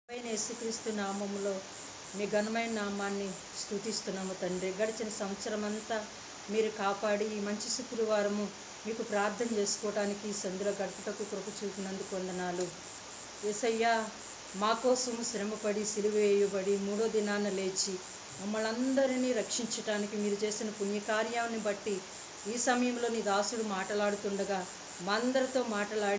పైన యేసుక్రీస్తు నామములో మీ ఘనమైన నామాన్ని స్తుతిస్తున్నాము తండ్రి గడిచిన సంవత్సరం అంతా మీరు కాపాడి ఈ మంచి శుక్రవారము మీకు ప్రార్థన చేసుకోవడానికి ఈ సందులో గడుపుటకు కృప చూపినందుకు వందనాలు ఏసయ్యా మా కోసం శ్రమపడి సిలువేయబడి మూడో దినాన లేచి మమ్మల్ని అందరినీ రక్షించటానికి మీరు చేసిన పుణ్యకార్యాన్ని బట్టి ఈ సమయంలో నీ దాసుడు మాట్లాడుతుండగా మా అందరితో మాట్లాడి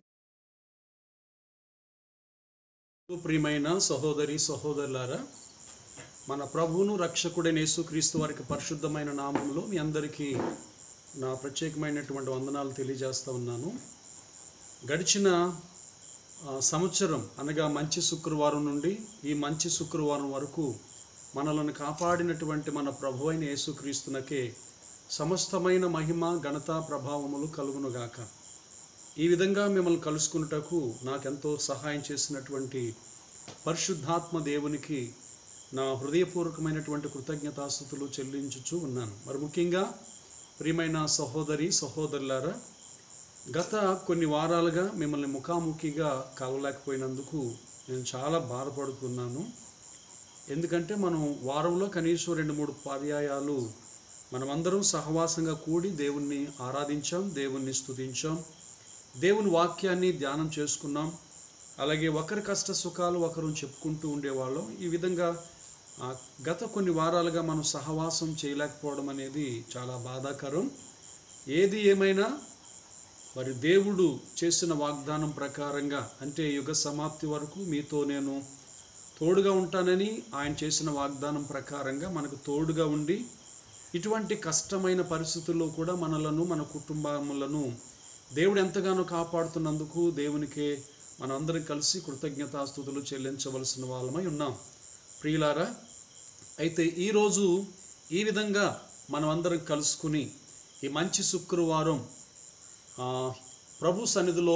ప్రియమైన సహోదరి సహోదరులారా మన ప్రభువును రక్షకుడైన యేసుక్రీస్తు వారికి పరిశుద్ధమైన నామములో మీ అందరికీ నా ప్రత్యేకమైనటువంటి వందనాలు తెలియజేస్తా ఉన్నాను గడిచిన ఆ, సంవత్సరం అనగా మంచి శుక్రవారం నుండి ఈ మంచి శుక్రవారం వరకు మనలను కాపాడినటువంటి మన ప్రభు అయిన యేసుక్రీస్తునకే సమస్తమైన మహిమ ఘనత ప్రభావములు కలుగునుగాక ఈ విధంగా మిమ్మల్ని కలుసుకున్నటకు నాకెంతో సహాయం చేసినటువంటి పరిశుద్ధాత్మ దేవునికి నా హృదయపూర్వకమైనటువంటి కృతజ్ఞతాస్థుతులు చెల్లించుచూ ఉన్నాను మరి ముఖ్యంగా ప్రియమైన సహోదరి సహోదరులారా గత కొన్ని వారాలుగా మిమ్మల్ని ముఖాముఖిగా కలవలేకపోయినందుకు నేను చాలా బాధపడుతున్నాను ఎందుకంటే మనం వారంలో కనీసం రెండు మూడు పర్యాయాలు మనమందరం సహవాసంగా కూడి దేవుణ్ణి ఆరాధించాం దేవుణ్ణి స్తుతించాం దేవుని వాక్యాన్ని ధ్యానం చేసుకున్నాం అలాగే ఒకరి కష్ట సుఖాలు ఒకరు చెప్పుకుంటూ ఉండేవాళ్ళం ఈ విధంగా ఆ, గత కొన్ని వారాలుగా మనం సహవాసం చేయలేకపోవడం అనేది చాలా బాధాకరం ఏది ఏమైనా మరి దేవుడు చేసిన వాగ్దానం ప్రకారంగా అంటే యుగ సమాప్తి వరకు మీతో నేను తోడుగా ఉంటానని ఆయన చేసిన వాగ్దానం ప్రకారంగా మనకు తోడుగా ఉండి ఇటువంటి కష్టమైన పరిస్థితుల్లో కూడా మనలను మన కుటుంబములను దేవుడు ఎంతగానో కాపాడుతున్నందుకు దేవునికే మనందరం కలిసి కృతజ్ఞతాస్థుతులు చెల్లించవలసిన వాళ్ళమై ఉన్నాం ప్రియులారా అయితే ఈరోజు ఈ విధంగా మనం అందరం కలుసుకుని ఈ మంచి శుక్రవారం ఆ, ప్రభు సన్నిధిలో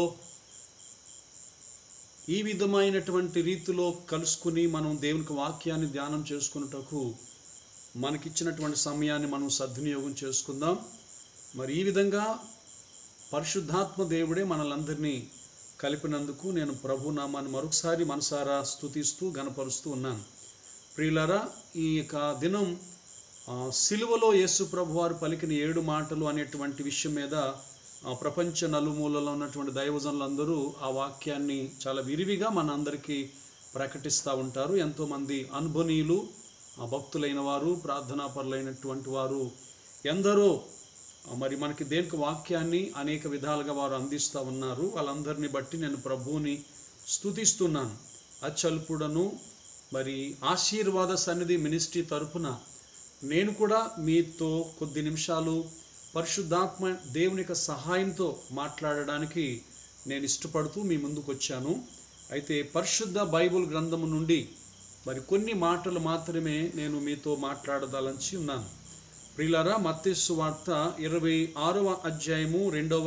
ఈ విధమైనటువంటి రీతిలో కలుసుకుని మనం దేవునికి వాక్యాన్ని ధ్యానం చేసుకున్నటకు మనకిచ్చినటువంటి సమయాన్ని మనం సద్వినియోగం చేసుకుందాం మరి ఈ విధంగా పరిశుద్ధాత్మ దేవుడే మనలందరినీ కలిపినందుకు నేను ప్రభు నామాన్ని మరొకసారి మనసారా స్తుతిస్తూ గనపరుస్తూ ఉన్నాను ప్రియులారా ఈ యొక్క దినం ఆ, సిలువలో యేసు ప్రభు వారు పలికిన ఏడు మాటలు అనేటువంటి విషయం మీద ఆ, ప్రపంచ నలుమూలలో ఉన్నటువంటి దైవజనులందరూ ఆ వాక్యాన్ని చాలా విరివిగా మన అందరికీ ప్రకటిస్తూ ఉంటారు ఎంతోమంది అనుభనీయులు ఆ, భక్తులైన వారు ప్రార్థనాపరులైనటువంటి వారు ఎందరో ఆ, మరి మనకి దేనికి వాక్యాన్ని అనేక విధాలుగా వారు అందిస్తూ ఉన్నారు వాళ్ళందరినీ బట్టి నేను ప్రభువుని స్తుతిస్తున్నాను అచ్చల్పుడను మరి ఆశీర్వాద సన్నిధి మినిస్ట్రీ తరపున నేను కూడా మీతో కొద్ది నిమిషాలు పరిశుద్ధాత్మ దేవుని యొక్క సహాయంతో మాట్లాడడానికి నేను ఇష్టపడుతూ మీ ముందుకు వచ్చాను అయితే పరిశుద్ధ బైబుల్ గ్రంథము నుండి మరి కొన్ని మాటలు మాత్రమే నేను మీతో మాట్లాడదాలని ఉన్నాను ప్రియులారా మత్తేసు వార్త ఇరవై ఆరవ అధ్యాయము రెండవ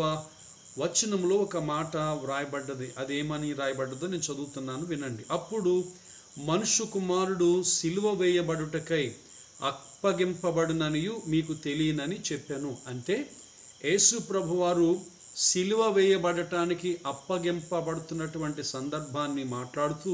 వచనంలో ఒక మాట వ్రాయబడ్డది అదేమని రాయబడ్డదో నేను చదువుతున్నాను వినండి అప్పుడు మనుషు కుమారుడు సిలువ వేయబడుటకై అప్పగింపబడుననియు మీకు తెలియనని చెప్పాను అంటే యేసు ప్రభువారు సిలువ వేయబడటానికి అప్పగింపబడుతున్నటువంటి సందర్భాన్ని మాట్లాడుతూ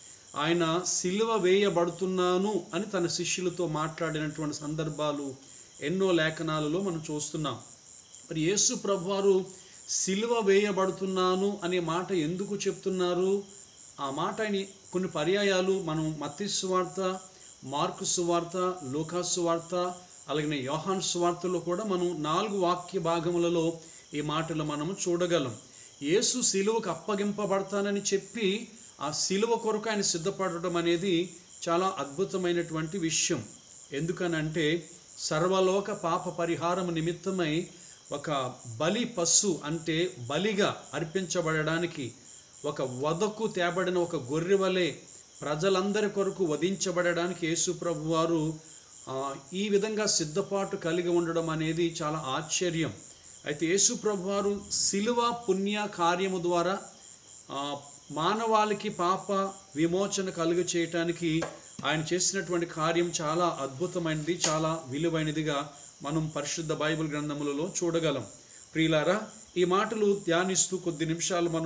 ఆయన సిలువ వేయబడుతున్నాను అని తన శిష్యులతో మాట్లాడినటువంటి సందర్భాలు ఎన్నో లేఖనాలలో మనం చూస్తున్నాం మరి యేసు ప్రభువారు సిలువ వేయబడుతున్నాను అనే మాట ఎందుకు చెప్తున్నారు ఆ మాట ఆయన కొన్ని పర్యాయాలు మనం మత్తి సువార్త మార్కు సువార్త లూకా సువార్త అలాగే యోహాన్ సువార్తలో కూడా మనం నాలుగు వాక్య భాగములలో ఈ మాటలు మనము చూడగలం యేసు సిలువకు అప్పగింపబడతానని చెప్పి ఆ సిలువ కొరకు ఆయన సిద్ధపడడం అనేది చాలా అద్భుతమైనటువంటి విషయం ఎందుకనంటే సర్వలోక పాప పరిహారం నిమిత్తమై ఒక బలి పశు అంటే బలిగా అర్పించబడడానికి ఒక వదకు తేబడిన ఒక గొర్రె వలె ప్రజలందరి కొరకు వధించబడడానికి యేసు ప్రభు వారు ఆ, ఈ విధంగా సిద్ధపాటు కలిగి ఉండడం అనేది చాలా ఆశ్చర్యం అయితే యేసు ప్రభు వారు శిలువ పుణ్య కార్యము ద్వారా ఆ, మానవాళికి పాప విమోచన కలుగు చేయటానికి ఆయన చేసినటువంటి కార్యం చాలా అద్భుతమైనది చాలా విలువైనదిగా మనం పరిశుద్ధ బైబిల్ గ్రంథములలో చూడగలం ప్రియులారా ఈ మాటలు ధ్యానిస్తూ కొద్ది నిమిషాలు మనం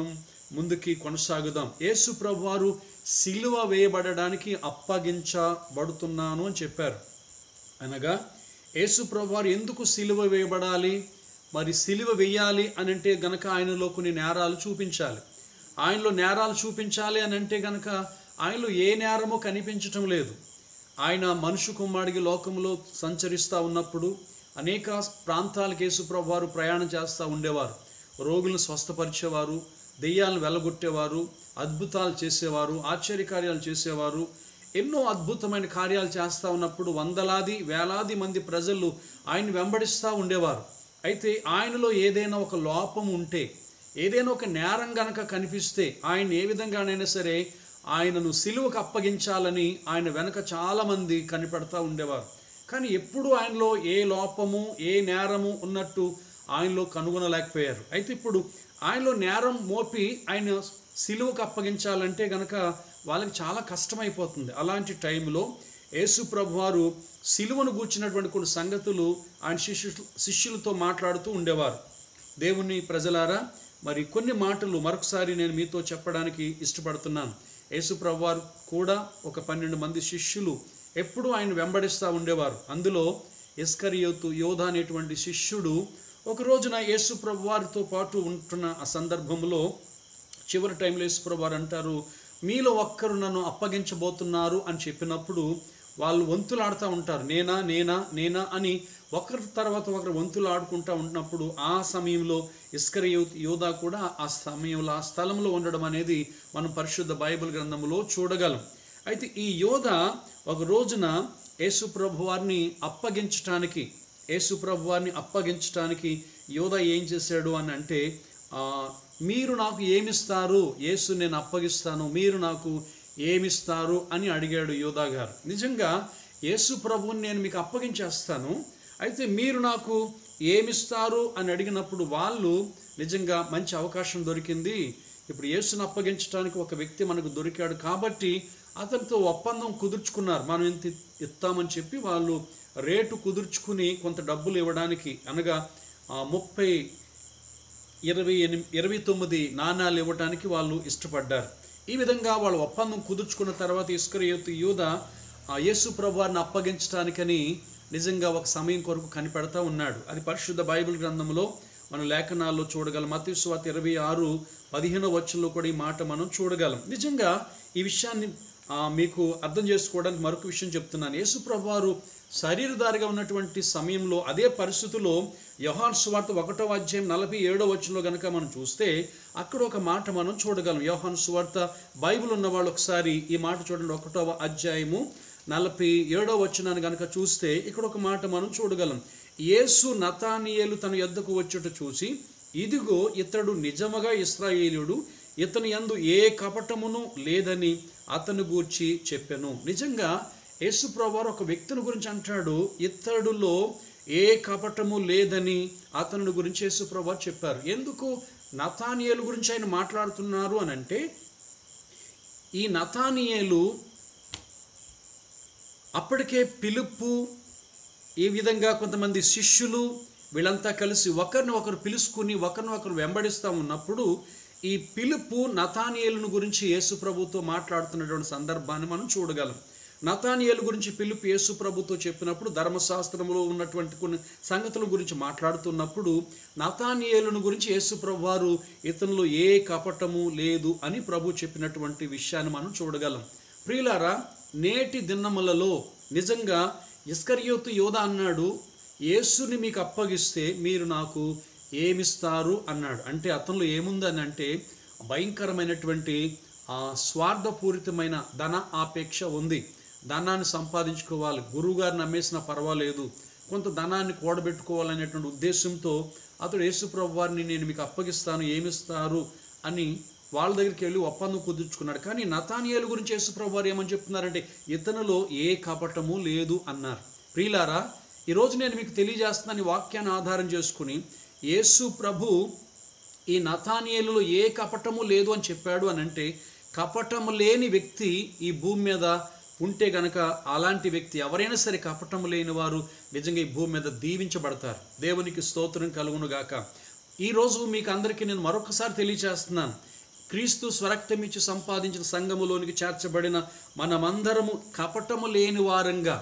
ముందుకి కొనసాగుదాం యేసు ప్రభువారు సిలువ వేయబడడానికి అప్పగించబడుతున్నాను అని చెప్పారు అనగా యేసు ప్రభువారు ఎందుకు సిలువ వేయబడాలి మరి సిలువ వేయాలి అని అంటే గనక ఆయనలో కొన్ని నేరాలు చూపించాలి ఆయనలో నేరాలు చూపించాలి అని అంటే గనక ఆయనలో ఏ నేరమో కనిపించటం లేదు ఆయన మనుషు కుమారుడికి లోకంలో సంచరిస్తూ ఉన్నప్పుడు అనేక ప్రాంతాలకు యేసుప్రభు వారు ప్రయాణం చేస్తూ ఉండేవారు రోగులను స్వస్థపరిచేవారు దెయ్యాలను వెళ్ళగొట్టేవారు అద్భుతాలు చేసేవారు ఆశ్చర్యకార్యాలు చేసేవారు ఎన్నో అద్భుతమైన కార్యాలు చేస్తూ ఉన్నప్పుడు వందలాది వేలాది మంది ప్రజలు ఆయన వెంబడిస్తూ ఉండేవారు అయితే ఆయనలో ఏదైనా ఒక లోపం ఉంటే ఏదైనా ఒక నేరం గనక కనిపిస్తే ఆయన ఏ విధంగానైనా సరే ఆయనను సిలువకు అప్పగించాలని ఆయన వెనక చాలామంది కనిపెడతా ఉండేవారు కానీ ఎప్పుడు ఆయనలో ఏ లోపము ఏ నేరము ఉన్నట్టు ఆయనలో కనుగొనలేకపోయారు అయితే ఇప్పుడు ఆయనలో నేరం మోపి ఆయన సిలువకు అప్పగించాలంటే గనక వాళ్ళకి చాలా కష్టమైపోతుంది అలాంటి టైంలో యేసు ప్రభువారు సిలువను గూర్చినటువంటి కొన్ని సంగతులు ఆయన శిష్యు శిష్యులతో మాట్లాడుతూ ఉండేవారు దేవుని ప్రజలారా మరి కొన్ని మాటలు మరొకసారి నేను మీతో చెప్పడానికి ఇష్టపడుతున్నాను యేసు ప్రభువారు కూడా ఒక పన్నెండు మంది శిష్యులు ఎప్పుడూ ఆయన వెంబడిస్తూ ఉండేవారు అందులో ఎస్కరియోతు యోధ అనేటువంటి శిష్యుడు ఒక రోజున యేసు ప్రభువారితో పాటు ఉంటున్న ఆ సందర్భంలో చివరి టైంలో యేసు ప్రభువారు అంటారు మీలో ఒక్కరు నన్ను అప్పగించబోతున్నారు అని చెప్పినప్పుడు వాళ్ళు వంతులు ఆడుతూ ఉంటారు నేనా నేనా నేనా అని ఒకరి తర్వాత ఒకరు వంతులు ఆడుకుంటూ ఉంటున్నప్పుడు ఆ సమయంలో ఇస్కర యోధా కూడా ఆ సమయంలో ఆ స్థలంలో ఉండడం అనేది మనం పరిశుద్ధ బైబిల్ గ్రంథంలో చూడగలం అయితే ఈ యోధ ఒక రోజున యేసు ప్రభు వారిని అప్పగించటానికి యేసు ప్రభు వారిని అప్పగించటానికి యోధ ఏం చేశాడు అని అంటే ఆ, మీరు నాకు ఏమిస్తారు యేసు నేను అప్పగిస్తాను మీరు నాకు ఏమిస్తారు అని అడిగాడు యోధా గారు నిజంగా యేసు ప్రభువుని నేను మీకు అప్పగించేస్తాను అయితే మీరు నాకు ఏమిస్తారు అని అడిగినప్పుడు వాళ్ళు నిజంగా మంచి అవకాశం దొరికింది ఇప్పుడు యేసును అప్పగించడానికి ఒక వ్యక్తి మనకు దొరికాడు కాబట్టి అతనితో ఒప్పందం కుదుర్చుకున్నారు మనం ఇంత ఇస్తామని చెప్పి వాళ్ళు రేటు కుదుర్చుకుని కొంత డబ్బులు ఇవ్వడానికి అనగా ఆ, ముప్పై ఇరవై ఎనిమిది ఇరవై తొమ్మిది నాణాలు ఇవ్వడానికి వాళ్ళు ఇష్టపడ్డారు ఈ విధంగా వాళ్ళు ఒప్పందం కుదుర్చుకున్న తర్వాత ఇస్కరియోతు యూద ఆ యేసు ప్రభువారిని అప్పగించడానికని నిజంగా ఒక సమయం కొరకు కనిపెడతా ఉన్నాడు అది పరిశుద్ధ బైబిల్ గ్రంథంలో మన లేఖనాల్లో చూడగలం మతీశ్వాత ఇరవై ఆరు పదిహేనో వచ్చంలో కూడా ఈ మాట మనం చూడగలం నిజంగా ఈ విషయాన్ని ఆ, మీకు అర్థం చేసుకోవడానికి మరొక విషయం చెప్తున్నాను యేసు ప్రభువారు శరీరధారిగా ఉన్నటువంటి సమయంలో అదే పరిస్థితుల్లో యోహాన్ సువార్త ఒకటో అధ్యాయం నలభై ఏడో వచనంలో కనుక మనం చూస్తే అక్కడ ఒక మాట మనం చూడగలం యోహాన్ సువార్త బైబిల్ ఉన్న వాళ్ళు ఒకసారి ఈ మాట చూడండి ఒకటవ అధ్యాయము నలభై ఏడో వచనాన్ని కనుక చూస్తే ఇక్కడ ఒక మాట మనం చూడగలం యేసు నతానియేలు తన యొద్దకు వచ్చుట చూసి ఇదిగో ఇతడు నిజముగా ఇస్రాయేలుడు ఇతని యందు ఏ కపటమును లేదని అతను గూర్చి చెప్పెను నిజంగా యేసు ప్రభువారు ఒక వ్యక్తిని గురించి అంటాడు ఇతడులో ఏ కపటము లేదని అతని గురించి యేసు ప్రభువారు చెప్పారు ఎందుకు నతానియేలు గురించి ఆయన మాట్లాడుతున్నారు అని అంటే ఈ నతానియేలు అప్పటికే పిలుపు ఈ విధంగా కొంతమంది శిష్యులు వీళ్ళంతా కలిసి ఒకరిని ఒకరు పిలుచుకుని ఒకరిని ఒకరు వెంబడిస్తూ ఉన్నప్పుడు ఈ పిలుపు నతానియేలును గురించి యేసు ప్రభుతో మాట్లాడుతున్నటువంటి సందర్భాన్ని మనం చూడగలం నతానియేలు గురించి పిలుపు యేసు ప్రభుతో చెప్పినప్పుడు ధర్మశాస్త్రంలో ఉన్నటువంటి కొన్ని సంగతుల గురించి మాట్లాడుతున్నప్పుడు నతానియేలును గురించి యేసు ప్రభు వారు ఇతనిలో ఏ కపటము లేదు అని ప్రభు చెప్పినటువంటి విషయాన్ని మనం చూడగలం ప్రియులారా నేటి దినములలో నిజంగా ఇస్కరియోతు యోధ అన్నాడు యేసుని మీకు అప్పగిస్తే మీరు నాకు ఏమిస్తారు అన్నాడు అంటే అతనిలో ఏముందని అంటే భయంకరమైనటువంటి ఆ స్వార్థపూరితమైన ధన ఆపేక్ష ఉంది ధనాన్ని సంపాదించుకోవాలి గురువుగారిని నమ్మేసినా పర్వాలేదు కొంత ధనాన్ని కూడబెట్టుకోవాలనేటువంటి ఉద్దేశంతో అతడు యేసుప్రభు వారిని నేను మీకు అప్పగిస్తాను ఏమిస్తారు అని వాళ్ళ దగ్గరికి వెళ్ళి ఒప్పందం కుదుర్చుకున్నాడు కానీ నతానియేలు గురించి యేసుప్రభు వారు ఏమని చెప్తున్నారంటే ఇతనిలో ఏ కపటము లేదు అన్నారు ప్రియులారా ఈరోజు నేను మీకు తెలియజేస్తున్నాను ఈ వాక్యాన్ని ఆధారం చేసుకుని యేసు ప్రభు ఈ నతానియేలులో ఏ కపటము లేదు అని చెప్పాడు అని అంటే కపటము లేని వ్యక్తి ఈ భూమి మీద ఉంటే గనక అలాంటి వ్యక్తి ఎవరైనా సరే కపటము లేని వారు నిజంగా ఈ భూమి మీద దీవించబడతారు దేవునికి స్తోత్రం కలుగును గాక ఈరోజు మీకు అందరికీ నేను మరొకసారి తెలియజేస్తున్నాను క్రీస్తు స్వరక్తమిచ్చి సంపాదించిన సంఘములోనికి చేర్చబడిన మనమందరము కపటము లేని వారంగా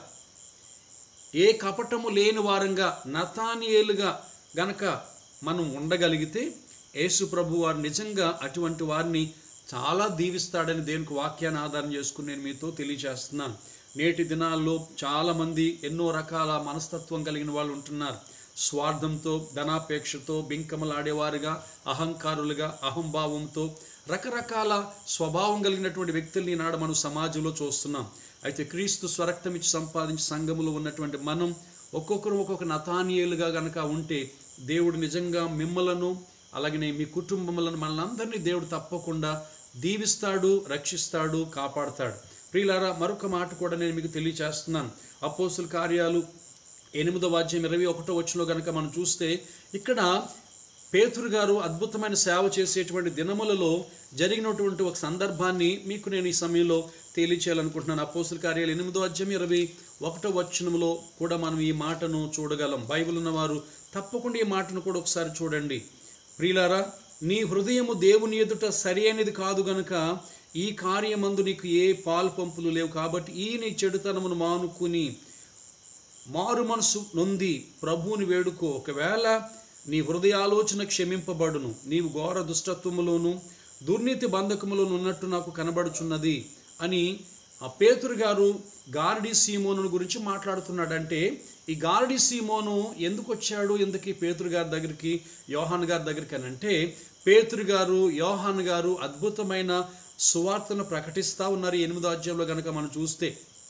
ఏ కపటము లేని వారంగా నతానియేలుగా గనక మనం ఉండగలిగితే యేసు ప్రభు వారు నిజంగా అటువంటి వారిని చాలా దీవిస్తాడని దేనికి వాక్యాన్ని ఆధారం చేసుకుని నేను మీతో తెలియజేస్తున్నాను నేటి దినాల్లో చాలామంది ఎన్నో రకాల మనస్తత్వం కలిగిన వాళ్ళు ఉంటున్నారు స్వార్థంతో ధనాపేక్షతో బింకమలాడేవారుగా అహంకారులుగా అహంభావంతో రకరకాల స్వభావం కలిగినటువంటి వ్యక్తుల్ని ఈనాడు మనం సమాజంలో చూస్తున్నాం అయితే క్రీస్తు స్వరక్తం ఇచ్చి సంపాదించి సంఘములో ఉన్నటువంటి మనం ఒక్కొక్కరు ఒక్కొక్క నతానీయులుగా గనక ఉంటే దేవుడు నిజంగా మిమ్మలను అలాగనే మీ కుటుంబములను మనల్ని దేవుడు తప్పకుండా దీవిస్తాడు రక్షిస్తాడు కాపాడుతాడు ప్రియులారా మరొక మాట కూడా నేను మీకు తెలియచేస్తున్నాను అపోసుల కార్యాలు ఎనిమిదవ అధ్యాయం ఇరవై ఒకటో వచ్చిలో కనుక మనం చూస్తే ఇక్కడ పేతురు గారు అద్భుతమైన సేవ చేసేటువంటి దినములలో జరిగినటువంటి ఒక సందర్భాన్ని మీకు నేను ఈ సమయంలో తెలియచేయాలనుకుంటున్నాను అపోసుల కార్యాలు ఎనిమిదో అధ్యాయం ఇరవై ఒకటో వచనంలో కూడా మనం ఈ మాటను చూడగలం బైబిల్ ఉన్నవారు తప్పకుండా ఈ మాటను కూడా ఒకసారి చూడండి ప్రియులారా నీ హృదయము దేవుని ఎదుట సరి అయినది కాదు గనుక ఈ కార్యమందు నీకు ఏ పాలు పంపులు లేవు కాబట్టి ఈ నీ చెడుతనమును మానుకుని మారు మనసు నొంది ప్రభువుని వేడుకో ఒకవేళ నీ హృదయ ఆలోచన క్షమింపబడును నీవు ఘోర దుష్టత్వములోను దుర్నీతి బంధకములోను ఉన్నట్టు నాకు కనబడుచున్నది అని ఆ పేతురు గారు గారడి సీమోను గురించి మాట్లాడుతున్నాడంటే ఈ గారడి సీమోను ఎందుకు వచ్చాడు ఎందుకు ఈ పేతురు గారి దగ్గరికి యోహాన్ గారి దగ్గరికి అని అంటే పేతురు గారు యోహాన్ గారు అద్భుతమైన సువార్తను ప్రకటిస్తూ ఉన్నారు ఈ ఎనిమిదో అధ్యాయంలో కనుక మనం చూస్తే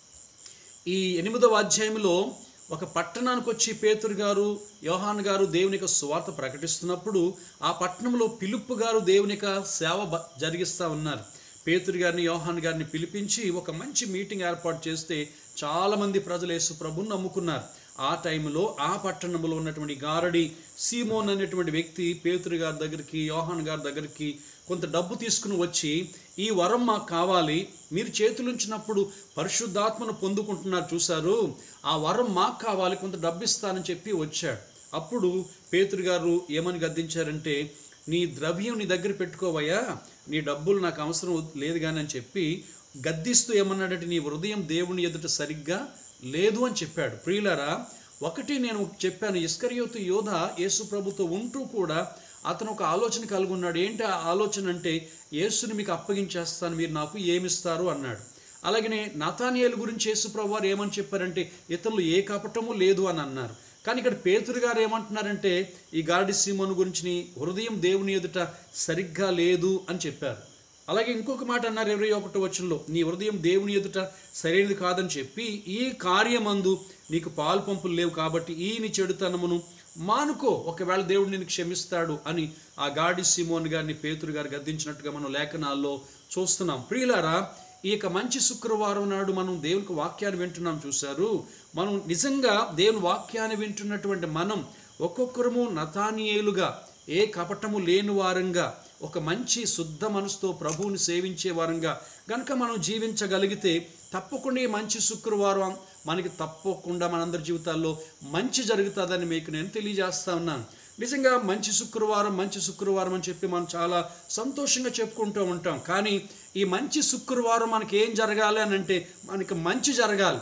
ఈ ఎనిమిదవ అధ్యాయంలో ఒక పట్టణానికి వచ్చి పేతురు గారు యోహాన్ గారు దేవుని యొక్క సువార్త ప్రకటిస్తున్నప్పుడు ఆ పట్టణంలో పిలుపు గారు దేవుని యొక్క సేవ బ- జరిగిస్తూ ఉన్నారు పేతురు గారిని యోహాన్ గారిని పిలిపించి ఒక మంచి మీటింగ్ ఏర్పాటు చేస్తే చాలామంది ప్రజలు యేసు ప్రభుని నమ్ముకున్నారు ఆ టైంలో ఆ పట్టణంలో ఉన్నటువంటి గారడి సీమోన్ అనేటువంటి వ్యక్తి పేతురు గారి దగ్గరికి యోహాన్ గారి దగ్గరికి కొంత డబ్బు తీసుకుని వచ్చి ఈ వరం మాకు కావాలి మీరు చేతులుంచినప్పుడు పరిశుద్ధాత్మను పొందుకుంటున్నారు చూశారు ఆ వరం మాకు కావాలి కొంత డబ్బు ఇస్తానని చెప్పి వచ్చాడు అప్పుడు పేతురు గారు ఏమని గద్దించారంటే నీ ద్రవ్యం నీ దగ్గర పెట్టుకోవయ్యా నీ డబ్బులు నాకు అవసరం లేదు కానీ అని చెప్పి గద్దిస్తూ ఏమన్నాడంటే నీ హృదయం దేవుని ఎదుట సరిగ్గా లేదు అని చెప్పాడు ప్రియులారా ఒకటి నేను చెప్పాను ఇస్కరియోతు యోధ యేసు ప్రభుతో ఉంటూ కూడా అతను ఒక ఆలోచన కలిగి ఉన్నాడు ఏంటి ఆ ఆలోచన అంటే యేసుని మీకు అప్పగించేస్తాను మీరు నాకు ఏమిస్తారు అన్నాడు అలాగనే నతానియేలు గురించి యేసు ప్రభు వారు ఏమని చెప్పారంటే ఇతరులు ఏ కపటము లేదు అని అన్నారు కానీ ఇక్కడ పేతురు గారు ఏమంటున్నారంటే ఈ గాడి సీమోను గురించి నీ హృదయం దేవుని ఎదుట సరిగ్గా లేదు అని చెప్పారు అలాగే ఇంకొక మాట అన్నారు ఇరవై ఒకటో వచనంలో నీ హృదయం దేవుని ఎదుట సరైనది కాదని చెప్పి ఈ కార్యమందు నీకు పాలు పంపులు లేవు కాబట్టి ఈ నీ చెడుతనమును మానుకో ఒకవేళ దేవుడు నిన్ను క్షమిస్తాడు అని ఆ గాడి సిమోన్ గారిని పేతురు గారు గద్దించినట్టుగా మనం లేఖనాల్లో చూస్తున్నాం ప్రియులారా ఈ యొక్క మంచి శుక్రవారం నాడు మనం దేవునికి వాక్యాన్ని వింటున్నాం చూశారు మనం నిజంగా దేవుని వాక్యాన్ని వింటున్నటువంటి మనం ఒక్కొక్కరము నతానియేలుగా ఏ కపటము లేని వారంగా ఒక మంచి శుద్ధ మనసుతో ప్రభువుని సేవించే వారంగా గనుక మనం జీవించగలిగితే తప్పకుండా ఈ మంచి శుక్రవారం మనకి తప్పకుండా మనందరి జీవితాల్లో మంచి జరుగుతుందని మీకు నేను తెలియజేస్తా ఉన్నాను నిజంగా మంచి శుక్రవారం మంచి శుక్రవారం అని చెప్పి మనం చాలా సంతోషంగా చెప్పుకుంటూ ఉంటాం కానీ ఈ మంచి శుక్రవారం మనకి ఏం జరగాలి అని అంటే మనకి మంచి జరగాలి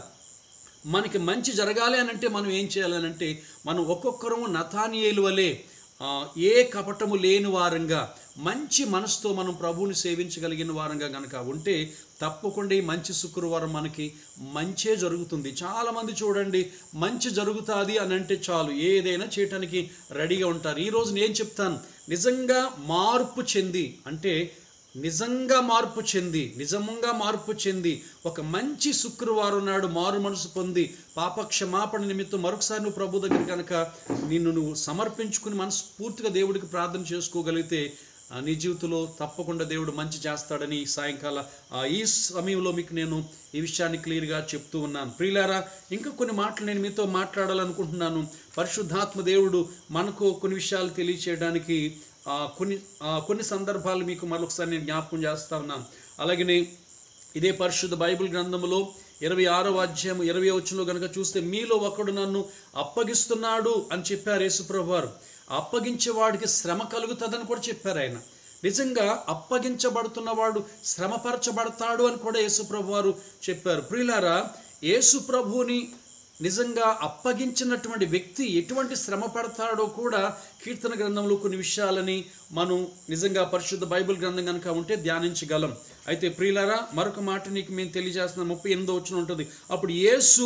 మనకి మంచి జరగాలి అని అంటే మనం ఏం చేయాలి అని అంటే మనం ఒక్కొక్కరము నతానియేలు వలె ఆ, ఏ కపటము లేని వారంగా మంచి మనసుతో మనం ప్రభువుని సేవించగలిగిన వారంగా కనుక ఉంటే తప్పకుండా ఈ మంచి శుక్రవారం మనకి మంచే జరుగుతుంది చాలామంది చూడండి మంచి జరుగుతుంది అని అంటే చాలు ఏదైనా చేయటానికి రెడీగా ఉంటారు ఈరోజు నేను చెప్తాను నిజంగా మార్పు చెంది అంటే నిజంగా మార్పు చెంది నిజంగా మార్పు చెంది ఒక మంచి శుక్రవారం నాడు మారు మనసు పొంది పాప క్షమాపణ నిమిత్తం మరొకసారి నువ్వు ప్రభు దగ్గర కనుక నిన్ను నువ్వు సమర్పించుకుని మనస్ఫూర్తిగా దేవుడికి ప్రార్థన చేసుకోగలిగితే ఆ, నీ జీవితంలో తప్పకుండా దేవుడు మంచి చేస్తాడని ఈ సాయంకాల ఆ, ఈ సమయంలో మీకు నేను ఈ విషయాన్ని క్లియర్గా చెప్తూ ఉన్నాను ప్రియులారా ఇంకా కొన్ని మాటలు నేను మీతో మాట్లాడాలనుకుంటున్నాను పరిశుద్ధాత్మ దేవుడు మనకు కొన్ని విషయాలు తెలియచేయడానికి ఆ, కొన్ని ఆ, కొన్ని సందర్భాలు మీకు మరొకసారి నేను జ్ఞాపకం చేస్తా ఉన్నాను అలాగనే ఇదే పరిశుద్ధ బైబిల్ గ్రంథంలో ఇరవై ఆరవ అధ్యాయం ఇరవై వచ్చంలో కనుక చూస్తే మీలో ఒకడు నన్ను అప్పగిస్తున్నాడు అని చెప్పారు యేసుప్రభు వారు అప్పగించే వాడికి శ్రమ కలుగుతుందని కూడా చెప్పారు ఆయన నిజంగా అప్పగించబడుతున్నవాడు శ్రమపరచబడతాడు అని కూడా యేసుప్రభు వారు చెప్పారు ప్రియులారా యేసుప్రభుని నిజంగా అప్పగించినటువంటి వ్యక్తి ఎటువంటి శ్రమ పడతాడో కూడా కీర్తన గ్రంథంలో కొన్ని విషయాలని మనం నిజంగా పరిశుద్ధ బైబిల్ గ్రంథం కనుక ఉంటే ధ్యానించగలం అయితే ప్రియులారా మరొక మాట నీకు మేము తెలియజేస్తున్న ముప్పై ఎనిమిదో వచ్చిన ఉంటుంది అప్పుడు యేసు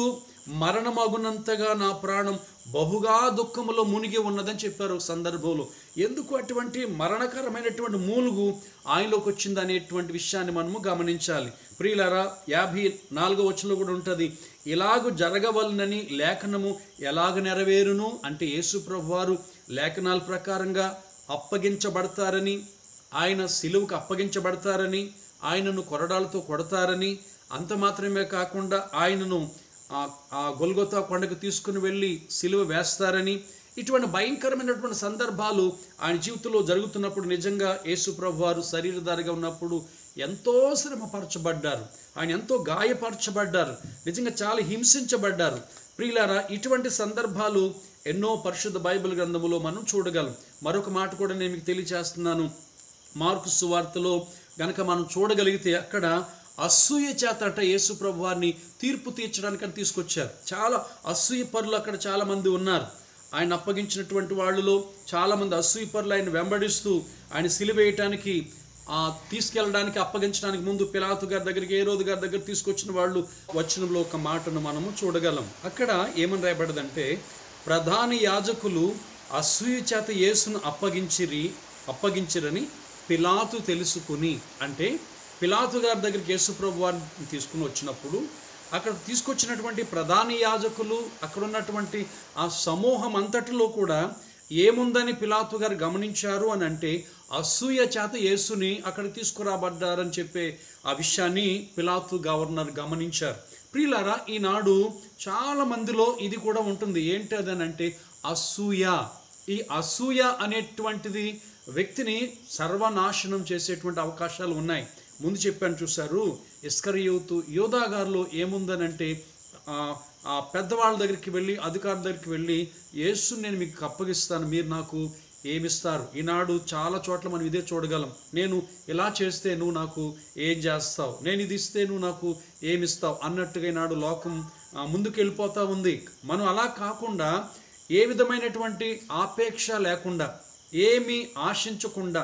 మరణమగునంతగా నా ప్రాణం బహుగా దుఃఖములో మునిగి ఉన్నదని చెప్పారు ఒక సందర్భంలో ఎందుకు అటువంటి మరణకరమైనటువంటి మూలుగు ఆయనలోకి వచ్చింది అనేటువంటి విషయాన్ని మనము గమనించాలి ప్రియులారా యాభై నాలుగో వచనంలో కూడా ఉంటుంది ఇలాగ జరగవలనని లేఖనము ఎలాగ నెరవేరును అంటే యేసు ప్రభు వారు లేఖనాల ప్రకారంగా అప్పగించబడతారని ఆయన సిలువుకు అప్పగించబడతారని ఆయనను కొరడాలతో కొడతారని అంత మాత్రమే కాకుండా ఆయనను ఆ- ఆ గొల్గొతా కొండకు తీసుకుని వెళ్ళి సిలువ వేస్తారని ఇటువంటి భయంకరమైనటువంటి సందర్భాలు ఆయన జీవితంలో జరుగుతున్నప్పుడు నిజంగా యేసు ప్రభు వారు శరీరధారిగా ఉన్నప్పుడు ఎంతో శ్రమపరచబడ్డారు ఆయన ఎంతో గాయపరచబడ్డారు నిజంగా చాలా హింసించబడ్డారు ప్రియులారా ఇటువంటి సందర్భాలు ఎన్నో పరిశుద్ధ బైబిల్ గ్రంథములో మనం చూడగలం మరొక మాట కూడా నేను మీకు తెలియజేస్తున్నాను మార్కు సువార్తలో గనక మనం చూడగలిగితే అక్కడ అసూయ చేత అట యేసు ప్రభు వారిని తీర్పు తీర్చడానికి అని తీసుకొచ్చారు చాలా అసూయ పరులు అక్కడ చాలా మంది ఉన్నారు ఆయన అప్పగించినటువంటి వాళ్ళలో చాలామంది అసూయ పరులు ఆయన వెంబడిస్తూ ఆయన సిలివేయటానికి ఆ తీసుకెళ్ళడానికి అప్పగించడానికి ముందు పిలాతు గారి దగ్గరికి ఏ రోజు గారి దగ్గర తీసుకొచ్చిన వాళ్ళు వచనంలో ఒక మాటను మనము చూడగలం అక్కడ ఏమని రాయబడదంటే ప్రధాన యాజకులు అసూయ చేత యేసును అప్పగించిరి అప్పగించిరని పిలాతు తెలుసుకుని అంటే పిలాతు గారి దగ్గరికి యేసుప్రభు వారిని తీసుకుని వచ్చినప్పుడు అక్కడ తీసుకొచ్చినటువంటి ప్రధాన యాజకులు అక్కడ ఉన్నటువంటి ఆ సమూహం అంతటిలో కూడా ఏముందని పిలాతు గారు గమనించారు అని అంటే అసూయ చేత యేసుని అక్కడ తీసుకురాబడ్డారని చెప్పే ఆ విషయాన్ని పిలాతు గవర్నర్ గమనించారు ప్రియులారా ఈనాడు చాలా మందిలో ఇది కూడా ఉంటుంది ఏంటి అదనంటే అసూయ ఈ అసూయ అనేటువంటిది వ్యక్తిని సర్వనాశనం చేసేటువంటి అవకాశాలు ఉన్నాయి ముందు చెప్పాను చూశారు ఇస్కరియోతు యోధా గారిలో ఏముందనంటే ఆ, ఆ పెద్దవాళ్ళ దగ్గరికి వెళ్ళి అధికారుల దగ్గరికి వెళ్ళి యేసు నేను మీకు అప్పగిస్తాను మీరు నాకు ఏమిస్తారు ఈనాడు చాలా చోట్ల మనం ఇదే చూడగలం నేను ఇలా చేస్తే నువ్వు నాకు ఏం చేస్తావు నేను ఇది ఇస్తే నువ్వు నాకు ఏమిస్తావు అన్నట్టుగా ఈనాడు లోకం ఆ, ముందుకు వెళ్ళిపోతూ ఉంది మనం అలా కాకుండా ఏ విధమైనటువంటి ఆపేక్ష లేకుండా ఏమీ ఆశించకుండా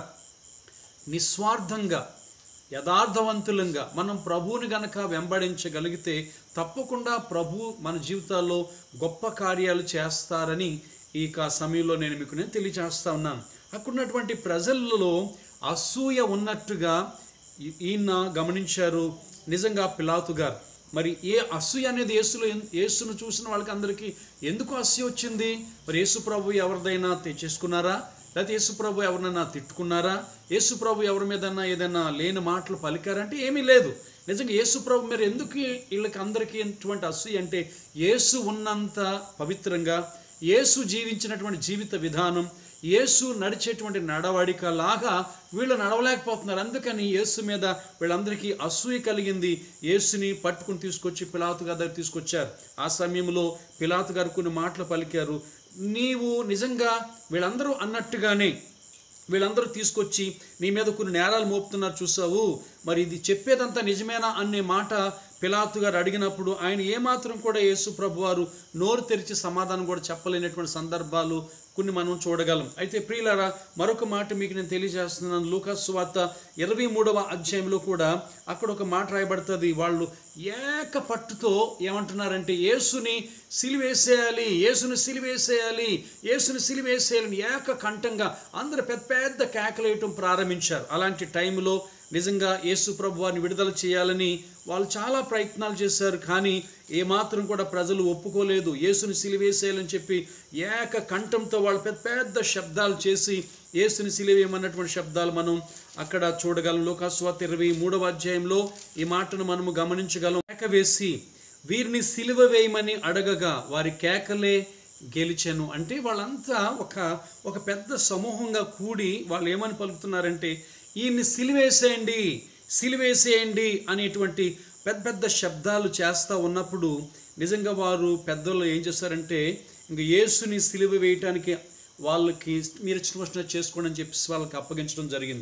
నిస్వార్థంగా యథార్థవంతులంగా మనం ప్రభువుని గనక వెంబడించగలిగితే తప్పకుండా ప్రభు మన జీవితాల్లో గొప్ప కార్యాలు చేస్తారని ఈ కా సమయంలో నేను మీకు నేను తెలియజేస్తా ఉన్నాను అక్కడున్నటువంటి ప్రజలలో అసూయ ఉన్నట్టుగా ఈ- ఈయన గమనించారు నిజంగా పిలాతు గారు మరి ఏ అసూయ అనేది యేసులో ఎన్- యేసును చూసిన వాళ్ళకి అందరికీ ఎందుకు అసూయ వచ్చింది మరి యేసు ప్రభు ఎవరిదైనా తెచ్చేసుకున్నారా లేకపోతే యేసు ప్రభు ఎవరినైనా తిట్టుకున్నారా యేసు ప్రభు ఎవరి మీదన్నా ఏదైనా లేని మాటలు పలికారంటే ఏమీ లేదు నిజంగా యేసు ప్రభు మీరు ఎందుకు వీళ్ళకి అందరికీ ఎటువంటి అసూయ అంటే యేసు ఉన్నంత పవిత్రంగా యేసు జీవించినటువంటి జీవిత విధానం యేసు నడిచేటువంటి నడవడిక లాగా వీళ్ళు నడవలేకపోతున్నారు అందుకని యేసు మీద వీళ్ళందరికీ అసూయ కలిగింది యేసుని పట్టుకుని తీసుకొచ్చి పిలాతు గారి దగ్గర తీసుకొచ్చారు ఆ సమయంలో పిలాతు గారు కొన్ని మాటలు పలికారు నీవు నిజంగా వీళ్ళందరూ అన్నట్టుగానే వీళ్ళందరూ తీసుకొచ్చి నీ మీద కొన్ని నేరాలు మోపుతున్నారు చూసావు మరి ఇది చెప్పేదంతా నిజమేనా అనే మాట పిలాతు గారు అడిగినప్పుడు ఆయన ఏమాత్రం కూడా యేసు ప్రభు వారు నోరు తెరిచి సమాధానం కూడా చెప్పలేనటువంటి సందర్భాలు కొన్ని మనం చూడగలం అయితే ప్రియులారా మరొక మాట మీకు నేను తెలియజేస్తున్నాను లూకాస్ వార్త ఇరవై మూడవ అధ్యాయంలో కూడా అక్కడ ఒక మాట రాయబడుతుంది వాళ్ళు ఏక పట్టుతో ఏమంటున్నారంటే యేసుని సిలివేసేయాలి యేసుని సిలివేసేయాలి యేసుని సిలివేసేయాలని ఏక కంఠంగా అందరు పెద్ద పెద్ద కేకలేయటం ప్రారంభించారు అలాంటి టైంలో నిజంగా యేసు ప్రభు వారిని విడుదల చేయాలని వాళ్ళు చాలా ప్రయత్నాలు చేశారు కానీ ఏమాత్రం కూడా ప్రజలు ఒప్పుకోలేదు యేసుని సిలివేసేయాలని చెప్పి ఏక కంఠంతో వాళ్ళు పెద్ద పెద్ద శబ్దాలు చేసి యేసుని సిలివేయమన్నటువంటి శబ్దాలు మనం అక్కడ చూడగలం లోకాస్వాత ఇరవై మూడవ అధ్యాయంలో ఈ మాటను మనము గమనించగలం కేక వేసి వీరిని సిలువ వేయమని అడగగా వారి కేకలే గెలిచెను అంటే వాళ్ళంతా ఒక ఒక పెద్ద సమూహంగా కూడి వాళ్ళు ఏమని పలుకుతున్నారంటే ఈయన్ని సిలివేసేయండి సిలివేసేయండి అనేటువంటి పెద్ద పెద్ద శబ్దాలు చేస్తూ ఉన్నప్పుడు నిజంగా వారు పెద్దలు ఏం చేస్తారంటే ఇంక యేసుని సిలువ వేయటానికి వాళ్ళకి మీరు ఇష్టం వచ్చినట్టు చేసుకోండి అని చెప్పేసి వాళ్ళకి అప్పగించడం జరిగింది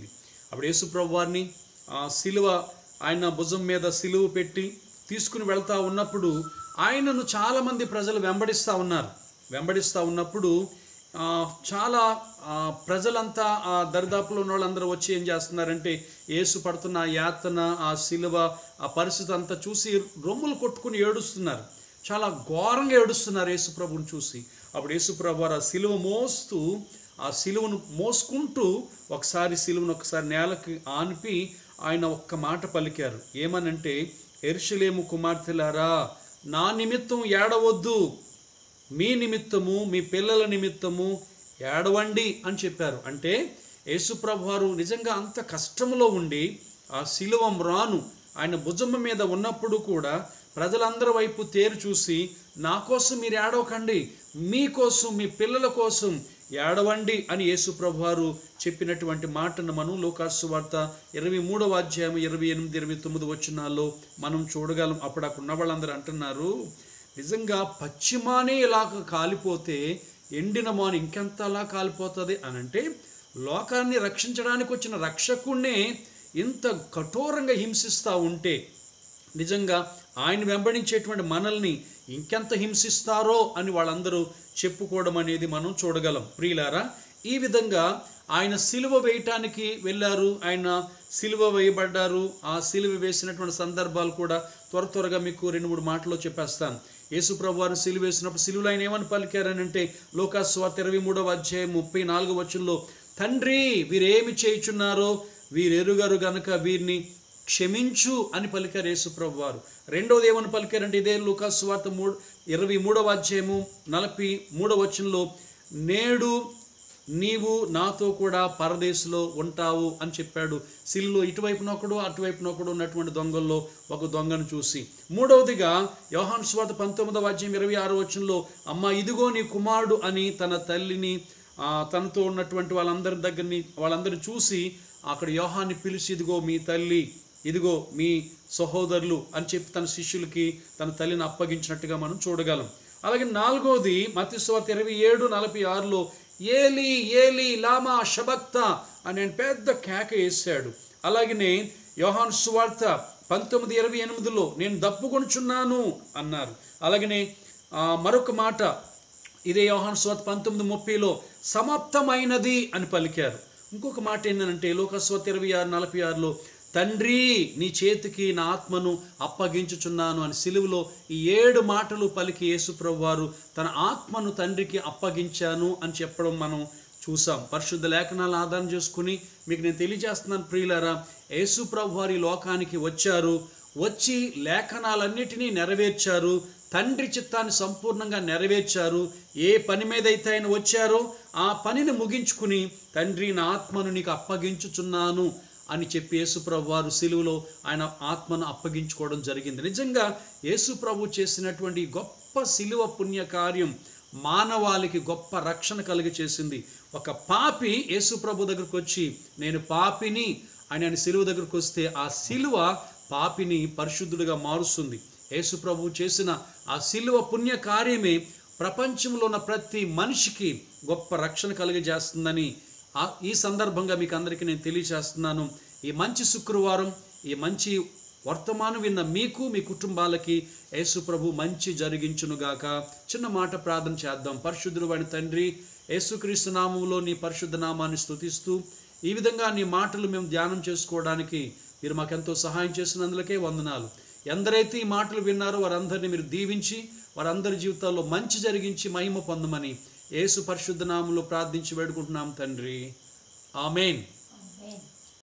అప్పుడు యేసుప్రభు వారిని ఆ సిలువ ఆయన భుజం మీద సిలువ పెట్టి తీసుకుని వెళ్తా ఉన్నప్పుడు ఆయనను చాలామంది ప్రజలు వెంబడిస్తూ ఉన్నారు వెంబడిస్తూ ఉన్నప్పుడు ఆ, చాలా ఆ, ప్రజలంతా ఆ దరిదాపులో ఉన్న వాళ్ళందరూ వచ్చి ఏం చేస్తున్నారంటే యేసు పడుతున్న ఆ యాతన ఆ సిలువ ఆ పరిస్థితి అంతా చూసి రొమ్ములు కొట్టుకుని ఏడుస్తున్నారు చాలా ఘోరంగా ఏడుస్తున్నారు యేసుప్రభుని చూసి అప్పుడు యేసుప్రభు వారు ఆ సిలువ మోస్తూ ఆ సిలువను మోసుకుంటూ ఒకసారి సిలువను ఒకసారి నేలకి ఆనిపి ఆయన ఒక్క మాట పలికారు ఏమనంటే ఎరుషలేము కుమార్తెలారా నా నిమిత్తం ఏడవద్దు మీ నిమిత్తము మీ పిల్లల నిమిత్తము ఏడవండి అని చెప్పారు అంటే యేసుప్రభు వారు నిజంగా అంత కష్టంలో ఉండి ఆ శిలువ మ్రాను ఆయన భుజం మీద ఉన్నప్పుడు కూడా ప్రజలందరి వైపు తేరు చూసి నా కోసం మీరు ఏడవకండి మీకోసం మీ పిల్లల కోసం ఏడవండి అని యేసుప్రభు వారు చెప్పినటువంటి మాటను మనం లోకాసు వార్త ఇరవై మూడవ అధ్యాయం ఇరవై ఎనిమిది ఇరవై తొమ్మిది వచ్చినాల్లో మనం చూడగలం అప్పుడు అక్కడ ఉన్న వాళ్ళందరూ అంటున్నారు నిజంగా పశ్చిమానే ఇలాగ కాలిపోతే ఎండిన మాను ఇంకెంతలా కాలిపోతుంది అని అంటే లోకాన్ని రక్షించడానికి వచ్చిన రక్షకుణ్ణే ఇంత కఠోరంగా హింసిస్తూ ఉంటే నిజంగా ఆయన వెంబడించేటువంటి మనల్ని ఇంకెంత హింసిస్తారో అని వాళ్ళందరూ చెప్పుకోవడం అనేది మనం చూడగలం ప్రియులారా ఈ విధంగా ఆయన సిలువ వేయటానికి వెళ్ళారు ఆయన సిలువ వేయబడ్డారు ఆ సిలువ వేసినటువంటి సందర్భాలు కూడా త్వర త్వరగా మీకు రెండు మూడు మాటల్లో చెప్పేస్తాను యేసు ప్రభు వారు సిలువ వేసినప్పుడు సిలువలో ఆయన ఏమని పలికారని అంటే లోకాస్వార్త ఇరవై మూడవ అధ్యాయం ముప్పై నాలుగు వచ్చంలో తండ్రి వీరేమి చేయుచున్నారో వీరెరుగరు గనుక వీరిని క్షమించు అని పలికారు యేసుప్రభు వారు రెండవది ఏమని పలికారంటే ఇదే లూకాసు వార్త మూడు ఇరవై మూడవ అధ్యాయము నలభై మూడవ వచనంలో నేడు నీవు నాతో కూడా పరదేశంలో ఉంటావు అని చెప్పాడు సిల్లు ఇటువైపున ఒకడు అటువైపున ఒకడు ఉన్నటువంటి దొంగల్లో ఒక దొంగను చూసి మూడవదిగా యోహాన్ స్వార్త పంతొమ్మిదవ అధ్యాయం ఇరవై ఆరో వచనంలో అమ్మ ఇదిగో నీ కుమారుడు అని తన తల్లిని ఆ, తనతో ఉన్నటువంటి వాళ్ళందరి దగ్గరని వాళ్ళందరిని చూసి అక్కడ యోహాన్ని పిలిచి ఇదిగో మీ తల్లి ఇదిగో మీ సహోదరులు అని చెప్పి తన శిష్యులకి తన తల్లిని అప్పగించినట్టుగా మనం చూడగలం అలాగే నాలుగోది మత్స్వార్త ఇరవై ఏడు నలభై ఆరులో ఏలి ఏలి లామా షబక్త అని పెద్ద కేక వేశాడు అలాగనే యోహాన్ సువార్త పంతొమ్మిది ఇరవై ఎనిమిదిలో నేను దప్పుకొనుచున్నాను అన్నారు అలాగనే ఆ, మరొక మాట ఇదే యోహాన్ స్వత్ పంతొమ్మిది ముప్పైలో సమాప్తమైనది అని పలికారు ఇంకొక మాట ఏంటంటే లోకస్వత్ ఇరవై ఆరు నలభై ఆరులో తండ్రి నీ చేతికి నా ఆత్మను అప్పగించుచున్నాను అని సిలువలో ఈ ఏడు మాటలు పలికి యేసుప్రభు వారు తన ఆత్మను తండ్రికి అప్పగించాను అని చెప్పడం మనం చూసాం పరిశుద్ధ లేఖనాలను ఆధారం చేసుకుని మీకు నేను తెలియజేస్తున్నాను ప్రియులారా యేసుప్రభు వారి లోకానికి వచ్చారు వచ్చి లేఖనాలన్నిటినీ నెరవేర్చారు తండ్రి చిత్తాన్ని సంపూర్ణంగా నెరవేర్చారు ఏ పని మీద అయితే ఆయన వచ్చారో ఆ పనిని ముగించుకుని తండ్రి నా ఆత్మను నీకు అప్పగించుచున్నాను అని చెప్పి యేసుప్రభు వారు సిలువలో ఆయన ఆత్మను అప్పగించుకోవడం జరిగింది నిజంగా యేసుప్రభు చేసినటువంటి గొప్ప సిలువ పుణ్య కార్యం మానవాళికి గొప్ప రక్షణ కలిగి చేసింది ఒక పాపి యేసుప్రభు దగ్గరకు వచ్చి నేను పాపిని అని ఆయన సిలువ దగ్గరకు వస్తే ఆ సిలువ పాపిని పరిశుద్ధుడిగా మారుస్తుంది యేసుప్రభు చేసిన ఆ సిలువ పుణ్య కార్యమే ప్రపంచంలో ఉన్న ప్రతి మనిషికి గొప్ప రక్షణ కలిగజేస్తుందని ఆ ఈ సందర్భంగా మీకు అందరికీ నేను తెలియజేస్తున్నాను ఈ మంచి శుక్రవారం ఈ మంచి వర్తమానం విన్న మీకు మీ కుటుంబాలకి యేసు ప్రభు మంచి జరిగించునుగాక చిన్న మాట ప్రార్థన చేద్దాం పరిశుద్ధుడు వాడి తండ్రి యేసుక్రీస్తు నామంలో నీ పరిశుద్ధ నామాన్ని స్తుతిస్తూ ఈ విధంగా నీ మాటలు మేము ధ్యానం చేసుకోవడానికి మీరు మాకెంతో సహాయం చేసినందులకే వందనాలు ఎందరైతే ఈ మాటలు విన్నారో వారందరినీ మీరు దీవించి వారందరి జీవితాల్లో మంచి జరిగించి మహిమ పొందమని యేసు పరిశుద్ధ నామంలో ప్రార్థించి వేడుకుంటున్నాం తండ్రి ఆమెన్ ఆమేన్